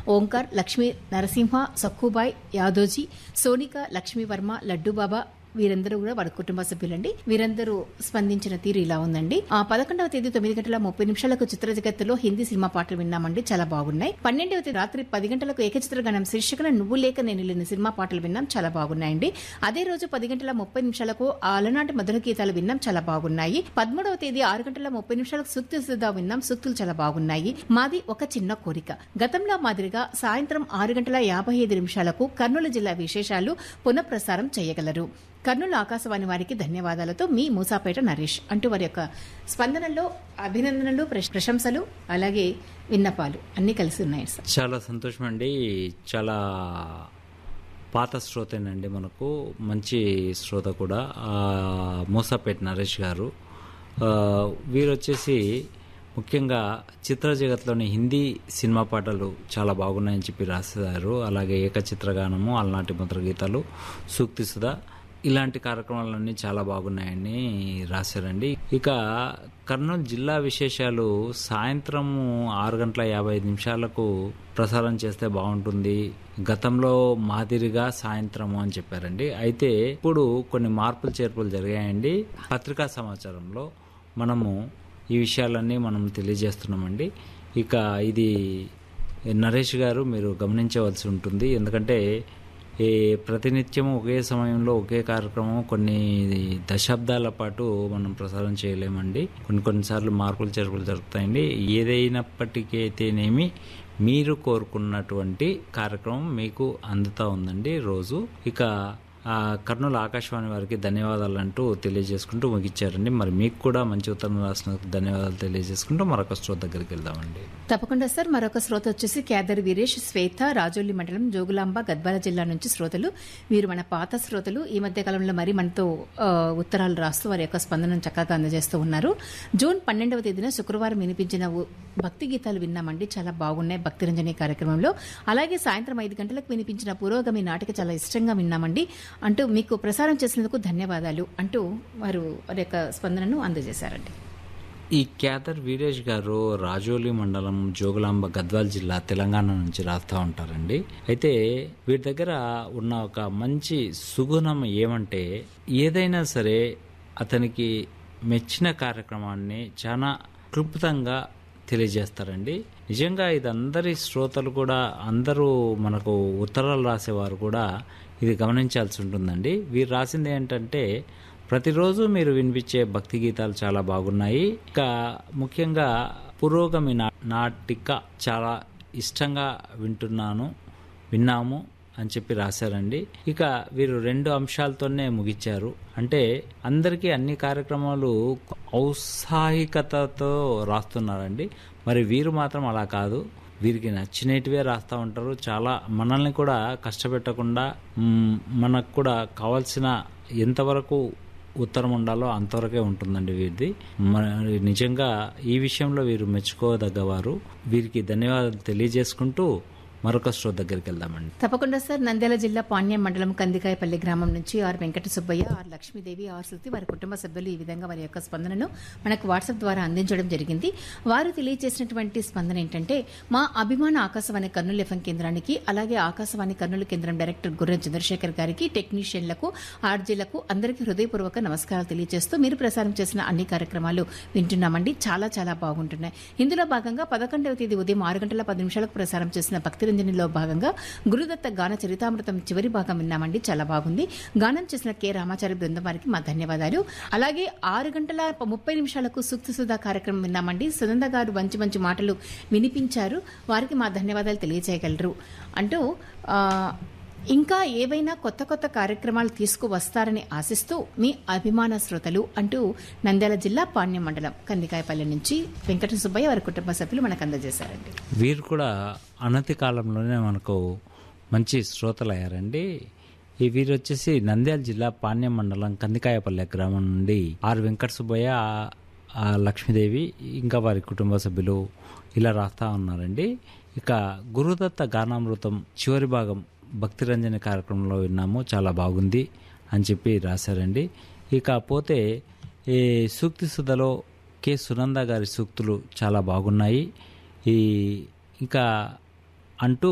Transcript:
ఓంకార్ లక్ష్మీ నరసింహ సక్కుబాయ్ యాదోజీ సోనిక లక్ష్మీవర్మ లడ్డూబాబా వీరందరూ కూడా వారి కుటుంబ సభ్యులండి వీరందరూ స్పందించిన తీరు ఇలా ఉందండి ఆ పదకొండవ తేదీ తొమ్మిది గంటల ముప్పై నిమిషాలకు చిత్ర జగత్తులో హిందీ సినిమా పాటలు విన్నామండి చాలా బాగున్నాయి పన్నెండవ తేదీ రాత్రి పది గంటలకు ఏకచిత్ర గణం శీర్షికన నువ్వు లేక నేను లేని సినిమా పాటలు విన్నాం చాలా బాగున్నాయండి అదే రోజు పది గంటల ముప్పై నిమిషాలకు ఆ అలనాటి మధుర గీతాలు విన్నాం చాలా బాగున్నాయి పదమూడవ తేదీ ఆరు గంటల ముప్పై నిమిషాలకు సూక్తి సిద్ధా విన్నాం సూక్తులు చాలా బాగున్నాయి మాది ఒక చిన్న కోరిక గతంలో మాదిరిగా సాయంత్రం ఆరు గంటల యాభై ఐదు నిమిషాలకు కర్నూలు జిల్లా విశేషాలు పునఃప్రసారం చేయగలరు కర్నూలు ఆకాశవాణి వారికి ధన్యవాదాలతో మీ మూసాపేట నరేష్ అంటూ వారి యొక్క స్పందనలో అభినందనలు ప్రశ- ప్రశంసలు అలాగే విన్నపాలు అన్ని కలిసి ఉన్నాయి సార్ చాలా సంతోషం అండి చాలా పాత శ్రోతేనండి మనకు మంచి శ్రోత కూడా ఆ, మూసాపేట నరేష్ గారు ఆ, వీరు వచ్చేసి ముఖ్యంగా చిత్ర జగత్లోని హిందీ సినిమా పాటలు చాలా బాగున్నాయని చెప్పి రాశారు అలాగే ఏకచిత్రగానము అలనాటి ముద్ర గీతాలు సూక్తి సుధా ఇలాంటి కార్యక్రమాలన్నీ చాలా బాగున్నాయని రాశారండి ఇక కర్నూలు జిల్లా విశేషాలు సాయంత్రం ఆరు గంటల యాభై ఐదు నిమిషాలకు ప్రసారం చేస్తే బాగుంటుంది గతంలో మాదిరిగా సాయంత్రము అని చెప్పారండి అయితే ఇప్పుడు కొన్ని మార్పులు చేర్పులు జరిగాయండి పత్రికా సమాచారంలో మనము ఈ విషయాలన్నీ మనం తెలియజేస్తున్నామండి ఇక ఇది నరేష్ గారు మీరు గమనించవలసి ఉంటుంది ఎందుకంటే ఈ ప్రతినిత్యం ఒకే సమయంలో ఒకే కార్యక్రమం కొన్ని దశాబ్దాల పాటు మనం ప్రసారం చేయలేమండి కొన్ని కొన్నిసార్లు మార్పులు చేర్పులు జరుగుతాయండి ఏదైనప్పటికైతేనేమి మీరు కోరుకున్నటువంటి కార్యక్రమం మీకు అందుతా ఉందండి రోజు ఇక ఆ, కర్నూలు ఆకాశవాణి వారికి ధన్యవాదాలు అంటూ తెలియజేసుకుంటూ ముగిచ్చారండి మరి మీకు కూడా మంచి ఉత్తరం రాసినందుకు ధన్యవాదాలు తెలియజేసుకుంటూ మరొక స్టోర్ దగ్గరికి వెళ్దామండి తప్పకుండా సార్ మరొక శ్రోత వచ్చేసి కేదర్ వీరేష్ శ్వేత రాజోలి మండలం జోగులాంబ గద్వాల జిల్లా నుంచి శ్రోతలు వీరు మన పాత శ్రోతలు ఈ మధ్య కాలంలో మరి మనతో ఆ, ఉత్తరాలు రాస్తూ వారి యొక్క స్పందనను చక్కగా అందజేస్తూ ఉన్నారు జూన్ పన్నెండవ తేదీన శుక్రవారం వినిపించిన ఉ- భక్తి గీతాలు విన్నామండి చాలా బాగున్నాయి భక్తి రంజని కార్యక్రమంలో అలాగే సాయంత్రం ఐదు గంటలకు వినిపించిన పురోగమి నాటిక చాలా ఇష్టంగా విన్నామండి అంటూ మీకు ప్రసారం చేసినందుకు ధన్యవాదాలు అంటూ వారు వారి యొక్క స్పందనను అందజేశారండి ఈ క్యాదర్ వీరేష్ గారు రాజోలి మండలం జోగులాంబ గద్వాల్ జిల్లా తెలంగాణ నుంచి రాస్తా ఉంటారండి అయితే వీరి దగ్గర ఉన్న ఒక మంచి సుగుణం ఏమంటే ఏదైనా సరే అతనికి మెచ్చిన కార్యక్రమాన్ని చాలా క్లుప్తంగా తెలియజేస్తారండి నిజంగా ఇది అందరి శ్రోతలు కూడా అందరూ మనకు ఉత్తరాలు రాసేవారు కూడా ఇది గమనించాల్సి ఉంటుందండి వీరు రాసింది ఏంటంటే ప్రతిరోజు మీరు వినిపించే భక్తి గీతాలు చాలా బాగున్నాయి ఇక ముఖ్యంగా పురోగమి నా- నాటిక చాలా ఇష్టంగా వింటున్నాను విన్నాము అని చెప్పి రాశారండి ఇక వీరు రెండు అంశాలతోనే ముగించారు అంటే అందరికీ అన్ని కార్యక్రమాలు ఔత్సాహికతతో రాస్తున్నారండి మరి వీరు మాత్రం అలా కాదు వీరికి నచ్చినటివే రాస్తూ ఉంటారు చాలా మనల్ని కూడా కష్టపెట్టకుండా మ్, మనకు కూడా కావాల్సిన ఎంతవరకు ఉత్తరం ఉండాలో అంతవరకే ఉంటుందండి వీరిది మరి నిజంగా ఈ విషయంలో వీరు మెచ్చుకోదగ్గవారు వీరికి ధన్యవాదాలు తెలియజేసుకుంటూ మరొక స్టో దగ్గరికి వెళ్దామండి తప్పకుండా సార్ నంద్యాల జిల్లా పాణ్యం మండలం కందికాయపల్లి గ్రామం నుంచి R Venkata Subbaiah R Lakshmidevi R Shruti వారి కుటుంబ సభ్యులు ఈ విధంగా వారి యొక్క స్పందనను మనకు వాట్సాప్ ద్వారా అందించడం జరిగింది వారు తెలియజేసినటువంటి స్పందన ఏంటంటే మా అభిమాన ఆకాశవాణి కర్నూలు ఎఫ్ఎం కేంద్రానికి అలాగే ఆకాశవాణి కర్నూలు కేంద్రం డైరెక్టర్ గుర్రం చంద్రశేఖర్ గారికి టెక్నీషియన్లకు ఆర్జీలకు అందరికీ హృదయపూర్వక నమస్కారాలు తెలియజేస్తూ మీరు ప్రసారం చేసిన అన్ని కార్యక్రమాలు వింటున్నామండి చాలా చాలా బాగుంటున్నాయి ఇందులో భాగంగా పదకొండవ తేదీ ఉదయం ఆరు గంటల పది నిమిషాలకు ప్రసారం చేసిన భక్తిరంజనిలో భాగంగా గురుదత్త గాన చరితామృతం చివరి భాగం విన్నామండి చాలా బాగుంది గానం చేసిన కె రామాచారి బృందం వారికి మా ధన్యవాదాలు అలాగే ఆరు గంటల ముప్పై నిమిషాలకు సూక్తి సుధా కార్యక్రమం విన్నామండి సునంద గారు మంచి మంచి మాటలు వినిపించారు వారికి మా ధన్యవాదాలు తెలియజేయగలరు అంటూ ఆ, ఇంకా ఏవైనా కొత్త కొత్త కార్యక్రమాలు తీసుకువస్తారని ఆశిస్తూ మీ అభిమాన శ్రోతలు అంటూ నంద్యాల జిల్లా పాణ్యం మండలం కందికాయపల్లి నుంచి వెంకట సుబ్బయ్య వారి కుటుంబ సభ్యులు మనకు అందజేశారండి వీరు కూడా అనతి కాలంలోనే మనకు మంచి శ్రోతలు అయ్యారండి ఈ వీరు వచ్చేసి నంద్యాల జిల్లా పాణ్యం మండలం కందికాయపల్లె గ్రామం నుండి ఆర్ వెంకట సుబ్బయ్య ఆ లక్ష్మీదేవి ఇంకా వారి కుటుంబ సభ్యులు ఇలా రాస్తా ఉన్నారండి ఇక గురుదత్త గానామృతం చివరి భాగం భక్తిరంజని కార్యక్రమంలో విన్నాము చాలా బాగుంది అని చెప్పి రాశారండి ఇక పోతే ఈ సూక్తి సుధలో కె సునంద గారి సూక్తులు చాలా బాగున్నాయి ఈ ఇంకా అంటూ